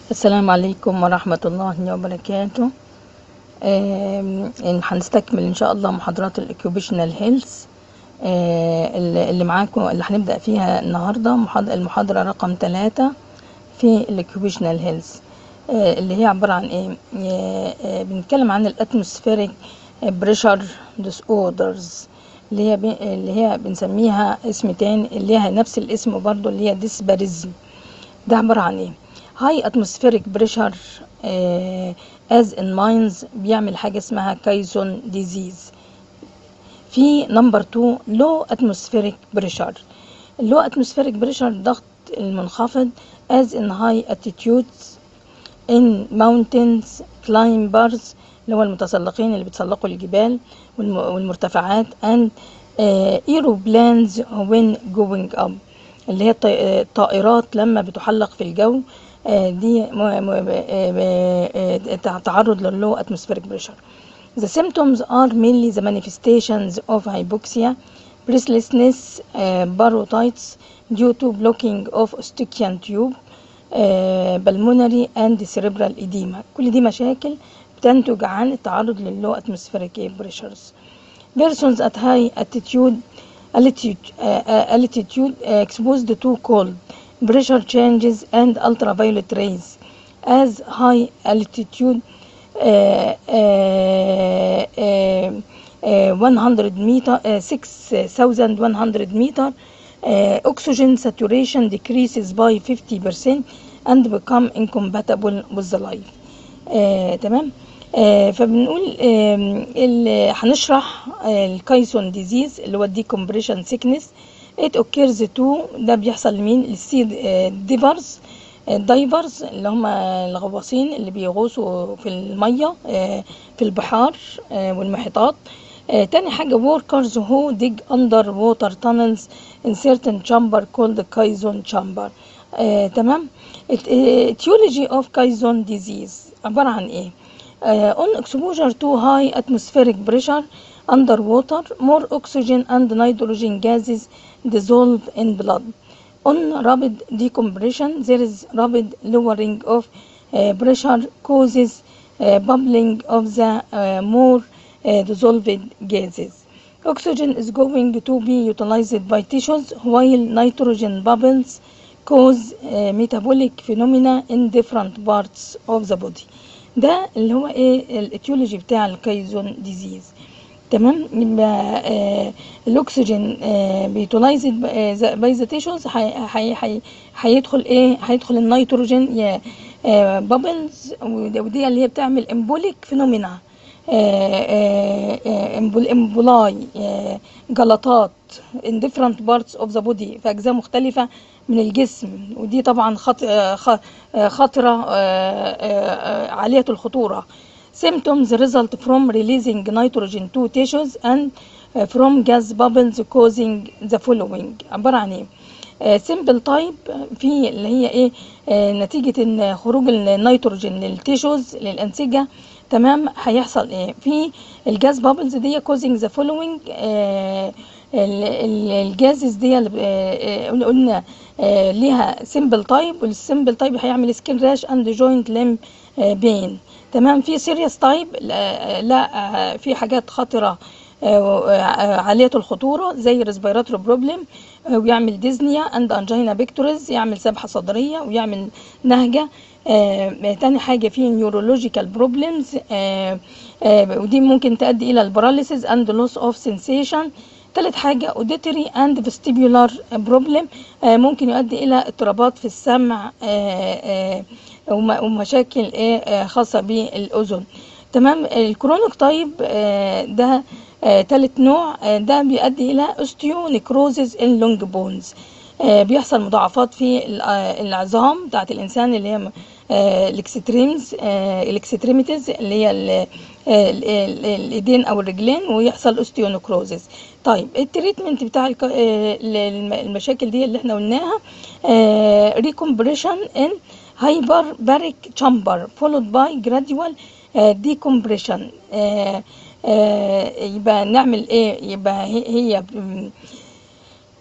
السلام عليكم ورحمة الله وبركاته آم، إن هنستكمل إن شاء الله محاضرات الإكيوبيشنال هيلث اللي معاكم اللي هنبدأ فيها النهاردة محاض- المحاضرة رقم ثلاثة في الإكيوبيشنال هيلث اللي هي عبارة عن إيه؟ آه، آه، بنتكلم عن الأتموسفيريك بريشر ديس اوردرز اللي هي بي- اللي هي بنسميها اسم تاني اللي هي نفس الاسم برضو اللي هي ديسباريزم ده عبارة عن ايه هاي اتموسفيريك بريشر از ان ماينز بيعمل حاجة اسمها كايزون ديزيز في نمبر 2 لو اتموسفيريك بريشر اللو اتموسفيريك بريشر الضغط المنخفض as in high altitudes in mountains climbers اللي هو المتسلقين اللي بيتسلقوا الجبال والم- والمرتفعات and uh, aeroplanes when going up اللي هي الطي- آه، الطائرات لما بتحلق في الجو آه، دي م- م- آه، آه، آه، تعرض للو atmospheric pressure The symptoms are mainly the manifestations of hypoxia, breathlessness, uh, barotitis due to blocking of Eustachian tube, uh, pulmonary and cerebral edema. كل دي مشاكل بتنتج عن التعرض للو atmospheric pressures. Persons at high altitude altitude, uh, uh, altitude uh, exposed to cold pressure changes and ultraviolet rays as high altitude uh, uh, uh, uh, 100 meter uh, 6100 meter uh, oxygen saturation decreases by 50% and become incompatible with the life آه، تمام آه، فبنقول آم، ال- هنشرح آه، الكايسون ديزيز اللي هو الديكمبريشن سيكنس it occurs to ده بيحصل لمين للسي ديفرز الدايفرز اللي هم الغواصين اللي بيغوصوا في المية آه، في البحار آه، والمحيطات آه، تاني حاجة workers who dig under water tunnels in certain chamber called Kaizon chamber آه، تمام It- آه، etiology of Kaizon disease عبارة عن ايه آه، on exposure to high atmospheric pressure underwater more oxygen and nitrogen gases dissolve in blood on rapid decompression there is rapid lowering of uh, pressure causes uh, bubbling of the uh, more uh, dissolved gases oxygen is going to be utilized by tissues while nitrogen bubbles cause uh, metabolic phenomena in different parts of the body ده اللي هو ايه الاتيولوجي بتاع الكايزون ديزيز تمام يبقى آه الاكسجين آه بيتولايزد باي ذا تيشوز هيدخل ايه هيدخل النيتروجين يا آه بابلز ودي اللي هي بتعمل امبوليك فينومينا امبولاي جلطات in different parts of the body في اجزاء مختلفه من الجسم ودي طبعا خط- آه، خ- آه، خطره آه، آه، آه، عاليه الخطوره symptoms result from releasing nitrogen to tissues and uh, from gas bubbles causing the following عبارة عن ايه سيمبل تايب في اللي هي ايه آه، نتيجة ان خروج النيتروجين للتيشوز للأنسجة تمام هيحصل ايه في الجاز بابلز دي causing the following آه، ال- ال- الجازز دي اللي ب- آه، آه، قلنا آه، ليها سيمبل تايب والسيمبل تايب هيعمل سكين راش اند جوينت ليم بين تمام في سيريس تايب لا آه، في حاجات خطره آه، آه، عاليه الخطوره زي ريسبيراتوري بروبلم ويعمل ديزنيا اند انجينا بيكتوريز يعمل سبحه صدريه ويعمل نهجه آه، تاني حاجه في نيورولوجيكال بروبلمز ودي ممكن تؤدي الى الباراليسيس اند لوس اوف سensation تالت حاجة auditory and vestibular problem آه، ممكن يؤدي إلى اضطرابات في السمع آه، آه، وم- ومشاكل إيه، آه، خاصة بالأذن تمام الكرونيك تايب آه، ده آه، تالت نوع آه، ده بيؤدي إلى osteonecrosis in long bones آه، بيحصل مضاعفات في ال- آه، العظام بتاعت الإنسان اللي هي الاكستريمز الاكستريميتيز اللي هي ال- ال- ال- الايدين او الرجلين ويحصل اوستيونوكروزيس طيب التريتمنت بتاع الك- آه، الم- المشاكل دي اللي احنا قلناها ريكومبريشن ان هايبر باريك تشامبر فولود باي جراديوال ديكومبريشن يبقى نعمل ايه يبقى هي هي ب-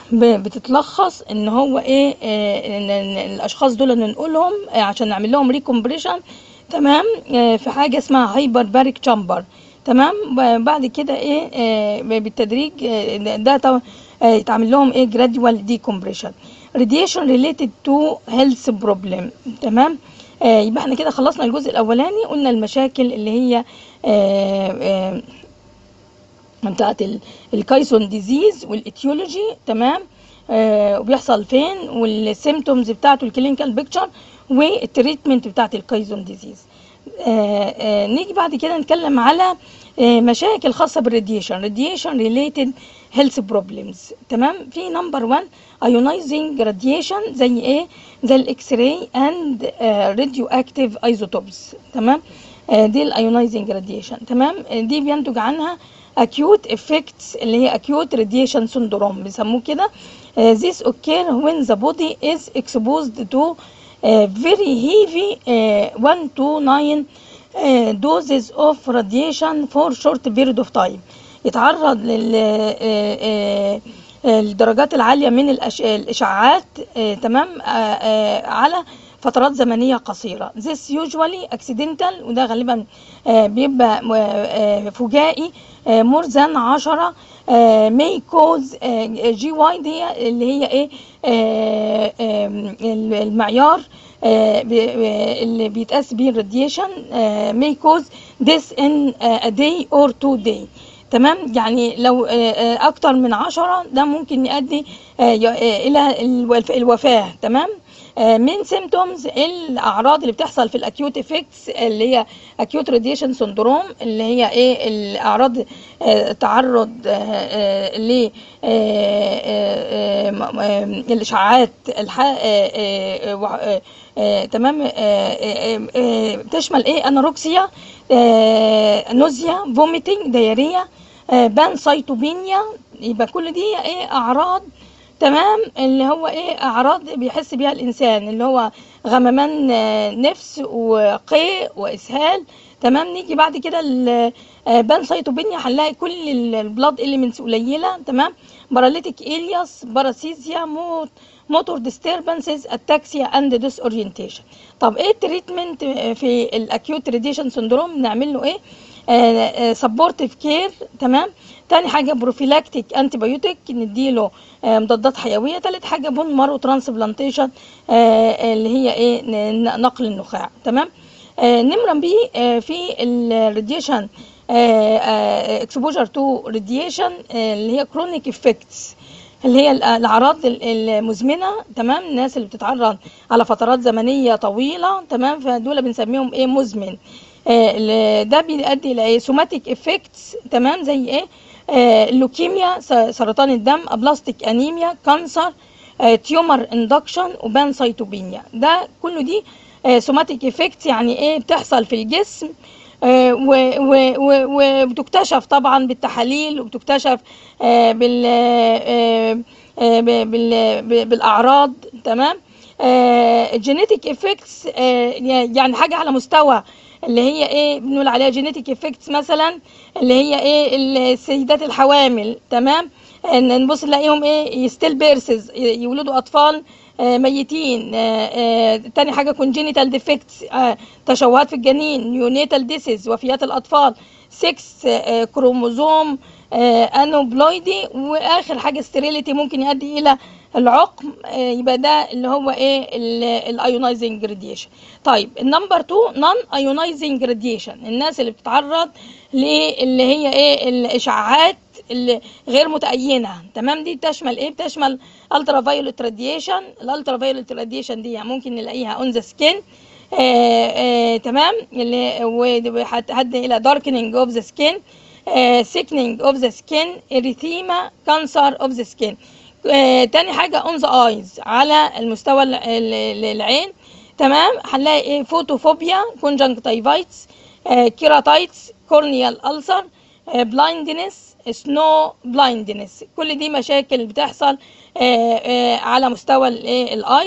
ب- بتتلخص ان هو ايه آه، ان إن الاشخاص دول ننقلهم آه، عشان نعمل لهم ريكومبريشن تمام آه، في حاجه اسمها هايبر باريك تشامبر تمام ب- بعد كده ايه آه، ب- بالتدريج آه، ده- ده طبعا آه، يتعمل لهم ايه جراديوال ديكومبريشن radiation related to health problem تمام آه، يبقى احنا كده خلصنا الجزء الاولاني قلنا المشاكل اللي هي آه، آه، بتاعت ال- الكايسون ديزيز والاتيولوجي تمام آه وبيحصل فين والسيمتومز بتاعته الكلينيكال بيكتشر والتريتمنت بتاعت الكايسون ديزيز آه آه نيجي بعد كده نتكلم على آه مشاكل خاصه بالراديشن راديشن ريليتد هيلث بروبلمز تمام في نمبر 1 ايونايزنج راديشن زي ايه زي الاكس راي اند راديو اكتيف ايزوتوبس تمام آه دي الايونايزنج راديشن تمام آه دي بينتج عنها acute effects اللي هي acute radiation syndrome بيسموه كده uh, this occur when the body is exposed to uh, very heavy uh, 1 to 9 uh, doses of radiation for short period of time يتعرض لل آه، آه، الدرجات العالية من الأش- الإشعاعات آه، تمام آه، آه، على فترات زمنية قصيرة this usually accidental وده غالبا آه، بيبقى آه، آه، فجائي آه، more than 10 آه، may cause جي واي دي اللي هي ايه آه، آم، المعيار آه، ب- آه، اللي بيتقاس بيه الراديشن may cause this in a day or two day تمام يعني لو آه، آه، اكتر من عشرة ده ممكن يؤدي آه، ي- آه، الى الوف- الوفاة تمام آه، من سيمتومز الاعراض اللي بتحصل في الاكيوت افكتس اللي هي اكيوت راديشن سندروم اللي هي ايه الاعراض آه، تعرض ل الاشعاعات الح- آه، آه، آه، وع- آه، آه، تمام آه، آه، آه، آه، بتشمل ايه انوركسيا آه، نوزيا فوميتنج دياريه آه، بانسايتوبينيا يبقى كل دي ايه اعراض تمام اللي هو ايه اعراض بيحس بيها الانسان اللي هو غممان آه، نفس وقيء واسهال تمام نيجي بعد كده البانسايتوبينيا هنلاقي كل ال- البلاد اليمنتس قليله تمام باراليتيك الياس باراسيزيا موت موتور ديستربنسز اتاكسيا اند ديس اورينتيشن طب ايه التريتمنت في الاكيوت راديشن سندروم نعمل له ايه سبورتيف كير تمام تاني حاجه بروفيلاكتيك انتي بايوتيك نديله آه، مضادات حيويه تالت حاجه بون مارو ترانسبلانتيشن اللي هي ايه ن- ن- نقل النخاع تمام آه، نمرة بي آه، في الراديشن اكسبوجر تو راديشن اللي هي كرونيك افكتس اللي هي ال- الاعراض ال- المزمنه تمام الناس اللي بتتعرض على فترات زمنيه طويله تمام فدول بنسميهم ايه مزمن آه، ال- ده بيؤدي الى ايه سوماتيك افكتس تمام زي ايه آه، اللوكيميا س- سرطان الدم ابلاستيك انيميا كانسر تيومر اندكشن وبانسايتوبينيا ده كله دي سوماتيك افكت يعني ايه بتحصل في الجسم آه، و- و- و- وبتكتشف طبعا بالتحاليل وبتكتشف آه، بال آه، آه، ب- بال- ب- بالاعراض تمام الجينيتيك افكتس يعني حاجه على مستوى اللي هي ايه بنقول عليها جينيتيك افكتس مثلا اللي هي ايه السيدات الحوامل تمام ان نبص نلاقيهم ايه ستيل بيرسز يولدوا اطفال آه، ميتين آه، آه، تاني حاجه كونجينيتال ديفكتس تشوهات في الجنين نيونيتال ديسيز وفيات الاطفال 6 كروموزوم انوبلويدي واخر حاجه ستيريليتي ممكن يؤدي الى العقم آه، يبقى ده اللي هو ايه الايونايزنج راديشن طيب النمبر 2 نون ايونايزنج راديشن الناس اللي بتتعرض للي هي ايه الاشعاعات اللي غير متأينة تمام دي بتشمل ايه بتشمل الترا فايولت راديشن الالترا فايولت راديشن دي ممكن نلاقيها اون ذا سكين تمام اللي وهتؤدي الى داركنينج اوف ذا سكين سيكنينج اوف ذا سكين اريثيما كانسر اوف ذا سكين تاني حاجه اون ذا ايز على المستوى ال- ال- العين تمام هنلاقي ايه فوتوفوبيا كونجنكتيفايتس كيراتايتس كورنيال ألسر بلايندنس سنو بلايندنس كل دي مشاكل بتحصل آه، آه، على مستوى الايه الايز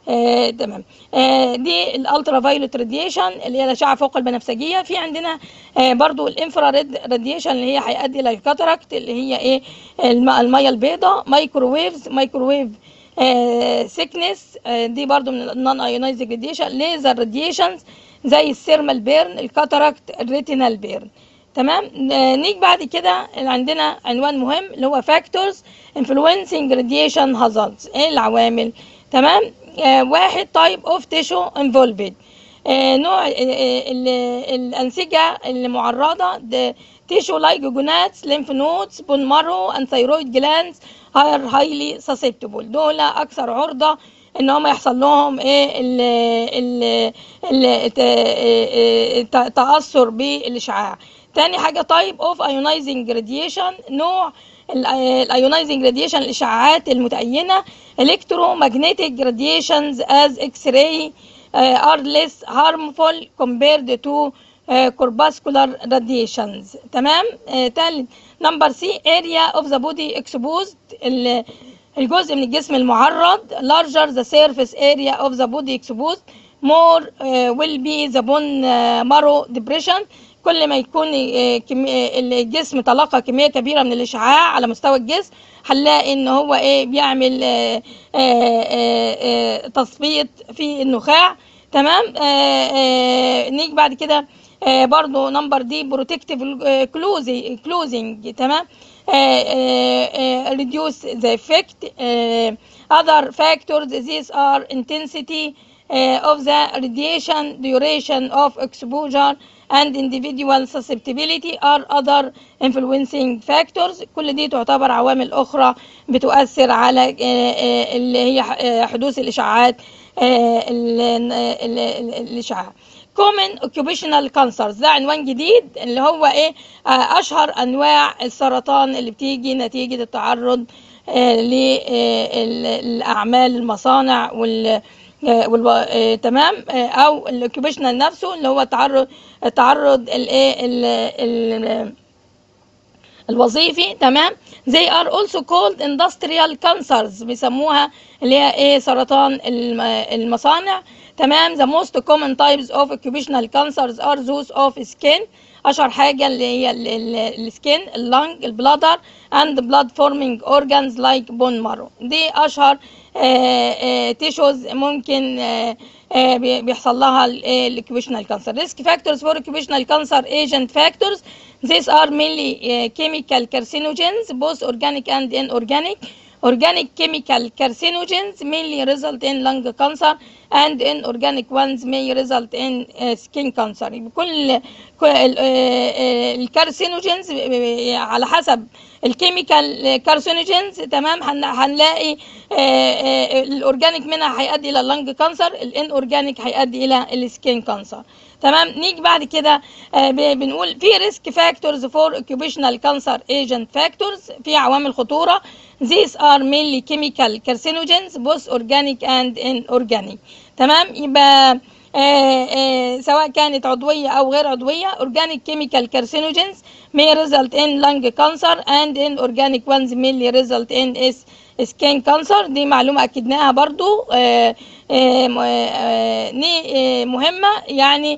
آه تمام آه دي الالترا فايولت راديشن اللي هي الاشعه فوق البنفسجيه في عندنا آه برضو الانفراريد راديشن اللي هي هيؤدي الى الكاتاراكت اللي هي ايه الم- الميه البيضاء مايكروويفز مايكروويف سيكنس دي برضو من النون ايونايزنج راديشن ليزر راديشنز زي السيرمال بيرن الكاتاراكت الريتينال بيرن تمام آه، نيجي بعد كده اللي عندنا عنوان مهم اللي هو فاكتورز انفلونسنج راديشن هازاردز ايه العوامل تمام آه واحد تايب اوف تيشو انفولفد نوع آه، آه، ال- الانسجه اللي معرضه ده تيشو لايجوجوناتس ليمف نودز بون مارو and thyroid glands are highly susceptible دول اكثر عرضه ان هم يحصل لهم ايه ال ال ال الت- التاثر بالاشعاع تاني حاجه تايب اوف ايونايزنج راديشن نوع الايونايزنج راديشن الاشعاعات المتأينة electromagnetic radiations as x-ray uh, are less harmful compared to uh, corpuscular radiations تمام آه تالت نمبر سي area of the body exposed ال- الجزء من الجسم المعرض larger the surface area of the body exposed more uh, will be the bone uh, marrow depression كل ما يكون آه، كمي- آه، الجسم تلقى كميه كبيره من الاشعاع على مستوى الجسم هنلاقي ان هو ايه بيعمل آه، آه، آه، آه، تثبيط في النخاع تمام آه، آه، نيجي بعد كده آه، برضو نمبر دي بروتكتيف كلوزنج تمام reduce the effect uh, other factors these are intensity uh, of the radiation duration of exposure and individual susceptibility are other influencing factors كل دي تعتبر عوامل أخرى بتؤثر على آه، آه، اللي هي ح- آه، حدوث الإشعاعات آه، ال- ال- ال- الإشعاع common occupational cancers ده عنوان جديد اللي هو ايه آه، اشهر انواع السرطان اللي بتيجي نتيجة التعرض للاعمال المصانع وال آه، والو... آه، تمام آه، او الاوكيبيشنال نفسه اللي هو تعرض التعرض الايه ال- ال- الوظيفي تمام they are also called industrial cancers بيسموها اللي هي ايه سرطان الم- المصانع تمام the most common types of occupational cancers are those of skin اشهر حاجه اللي هي السكين اللنج البلادر and blood forming organs like bone marrow دي اشهر تيشوز ممكن آه، آه، بي- بيحصل لها الاوكيبيشنال كانسر ريسك فاكتورز فور اوكيبيشنال كانسر ايجنت فاكتورز These are mainly uh, chemical carcinogens, both organic and inorganic. Organic chemical carcinogens mainly result in lung cancer and inorganic ones may result in uh, skin cancer. يبقى كل كل- ال- آه، آه، الكارسينوجينز على حسب الكيميكال كارسينوجينز تمام هن- هنلاقي آه، آه، الاورجانيك منها هيؤدي الى اللنج كانسر الان اورجانيك هيؤدي الى السكين كانسر تمام نيجي بعد كده آه، ب- بنقول في ريسك فاكتورز فور اوكيوبيشنال كانسر ايجنت فاكتورز في عوامل خطوره these are mainly chemical carcinogens both organic and inorganic تمام يبقى آه، آه، سواء كانت عضوية أو غير عضوية organic chemical carcinogens may result in lung cancer and inorganic ones may result in is- skin cancer دي معلومة أكدناها برضو آه، آه، م- آه، ني- آه، مهمة يعني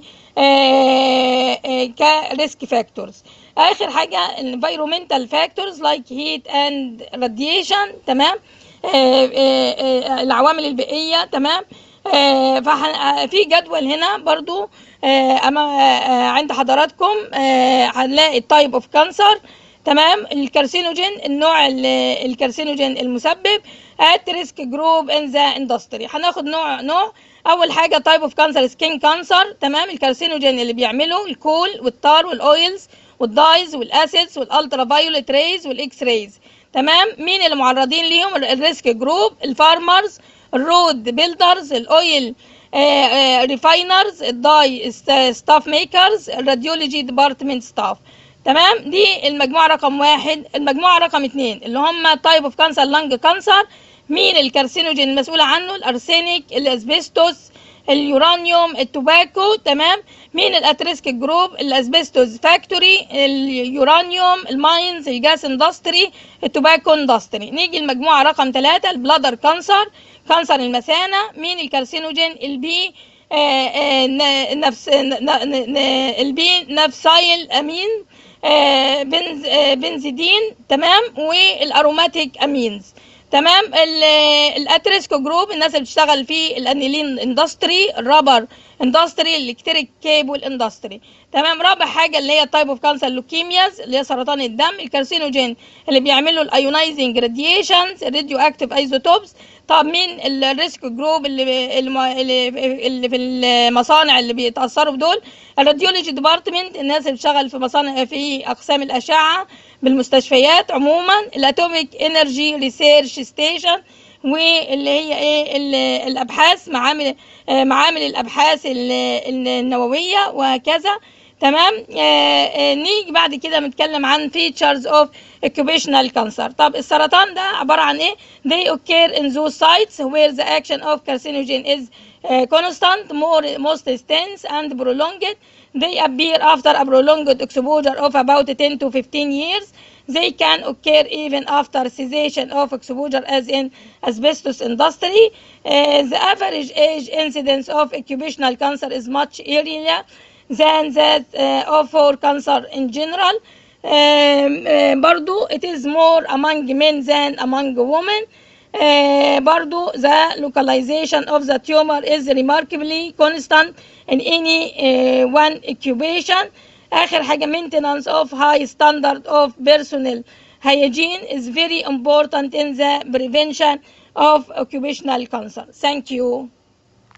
كريسك فاكتورز آخر حاجة environmental factors like heat and radiation تمام آه، آه، آه، العوامل البيئية تمام آه، فح- آه، في جدول هنا برضو آه، أما آه، عند حضراتكم آه، هنلاقي التايب اوف كانسر تمام الكارسينوجين النوع ال- الكارسينوجين المسبب at risk group in the industry هناخد نوع نوع اول حاجه تايب اوف كانسر سكين كانسر تمام الكارسينوجين اللي بيعمله الكول والتار والاويلز والدايز والاسيدز والالترا فايوليت ريز والاكس ريز تمام مين اللي معرضين ليهم الريسك جروب الفارمرز الرود بيلدرز الاويل ريفاينرز الداي ستاف ميكرز الراديولوجي ديبارتمنت ستاف تمام دي المجموعه رقم واحد المجموعه رقم اتنين اللي هم تايب اوف كانسر لانج كانسر مين الكارسينوجين المسؤول عنه الارسينيك الاسبستوس اليورانيوم التوباكو تمام مين الاتريسك جروب الاسبستوس فاكتوري اليورانيوم الماينز الجاس اندستري التوباكو اندستري نيجي المجموعه رقم ثلاثة البلادر كانسر كانسر المثانة مين الكارسينوجين البي آه، آه، ن- نفس ن- ن- ن- البي نفسايل امين آه، بنز آه، بنزيدين تمام والاروماتيك امينز تمام ال- الاتريسكو جروب الناس اللي بتشتغل في الانيلين اندستري الرابر اندستري الالكتريك كيبل اندستري تمام رابع حاجه اللي هي تايب اوف كانسر لوكيمياز اللي هي سرطان الدم الكارسينوجين اللي بيعملوا الايونايزنج راديشنز الراديو اكتيف ايزوتوبس طب مين الريسك جروب اللي اللي اللي اللي في المصانع اللي بيتاثروا بدول الراديولوجي ديبارتمنت الناس اللي بتشتغل في مصانع في اقسام الاشعه بالمستشفيات عموما الاتوميك انرجي ريسيرش ستيشن واللي هي ايه ال- الابحاث معامل آه، معامل الابحاث ال- ال- النوويه وهكذا تمام آه، آه، نيجي بعد كده بنتكلم عن features of occupational cancer طب السرطان ده عباره عن ايه they occur in those sites where the action of carcinogen is uh, constant more most intense and prolonged they appear after a prolonged exposure of about 10 to 15 years they can occur even after cessation of exposure as in asbestos industry Uh, the average age incidence of occupational cancer is much earlier than that uh, of for cancer in general um, uh, برضو it is more among men than among women uh, برضو the localization of the tumor is remarkably constant in any uh, one occupation آخر حاجة maintenance of high standard of personnel hygiene is very important in the prevention of occupational cancer. Thank you.